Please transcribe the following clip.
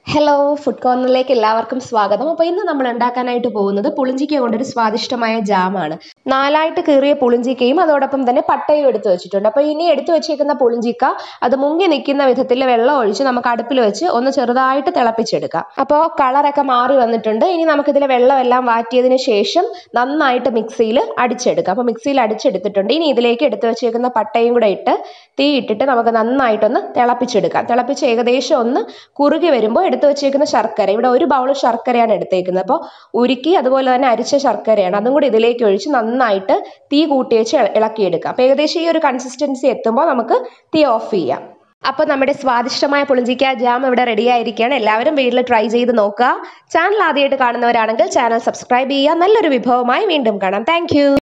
hello food കോർണറിലേക്ക് എല്ലാവർക്കും സ്വാഗതം അപ്പോൾ ഇന്ന് നമ്മൾ ഉണ്ടാക്കാനായിട്ട് പോകുന്നത് പുളിഞ്ചിക്ക കൊണ്ടൊരു സ്വാദിഷ്ടമായ ജാമാണ് നാലായിട്ട് കീറിയ പുളിഞ്ചിക്കയും അതോടൊപ്പം തന്നെ പട്ടയും എടുത്തു വെച്ചിട്ടുണ്ട് അപ്പോൾ ഇനി എടുത്തു വെച്ചേക്കുന്ന പുളിഞ്ചിക്ക അത് മുങ്ങി നിൽക്കുന്ന വിധത്തിൽ വെള്ളം ഒഴിച്ച് നമുക്ക് അടുപ്പിൽ വെച്ച് ഒന്ന് ചെറുതായിട്ട് തിളപ്പിച്ചെടുക്കാം അപ്പോൾ കളറൊക്കെ മാറി വന്നിട്ടുണ്ട് ഇനി നമുക്കിതിലെ വെള്ളമെല്ലാം വാറ്റിയതിന് ശേഷം നന്നായിട്ട് മിക്സിയിൽ അടിച്ചെടുക്കാം അപ്പോൾ മിക്സിയിൽ അടിച്ചെടുത്തിട്ടുണ്ട് ഇനി ഇതിലേക്ക് എടുത്തു വെച്ചേക്കുന്ന പട്ടയും കൂടെ ഇട്ട് തീ ഇട്ടിട്ട് നമുക്ക് നന്നായിട്ടൊന്ന് തിളപ്പിച്ചെടുക്കാം തിളപ്പിച്ച് ഏകദേശം ഒന്ന് കുറുകി വരുമ്പോൾ എടുത്തു വെച്ചേക്കുന്ന ശർക്കര ഇവിടെ ഒരു ബൗൾ ശർക്കരയാണ് എടുത്തേക്കുന്നത് അപ്പോൾ ഉരുക്കി അതുപോലെ തന്നെ അരിച്ച ശർക്കരയാണ് അതും കൂടി ഇതിലേക്ക് ഒഴിച്ച് നന്നായിട്ട് തീ കൂട്ടി വെച്ച് ഇള- ഇളക്കിയെടുക്കാം അപ്പോൾ ഏകദേശം ഈ ഒരു കൺസിസ്റ്റൻസി എത്തുമ്പോൾ നമുക്ക് തീ ഓഫ് ചെയ്യാം അപ്പോൾ നമ്മുടെ സ്വാദിഷ്ടമായ പുളിഞ്ചിക്ക ജാം ഇവിടെ റെഡി ആയിരിക്കുകയാണ് എല്ലാവരും വീട്ടിൽ ട്രൈ ചെയ്ത് നോക്കുക ചാനൽ ആദ്യമായിട്ട് കാണുന്നവരാണെങ്കിൽ ചാനൽ സബ്സ്ക്രൈബ് ചെയ്യുക നല്ലൊരു വിഭവമായി വീണ്ടും കാണാം താങ്ക്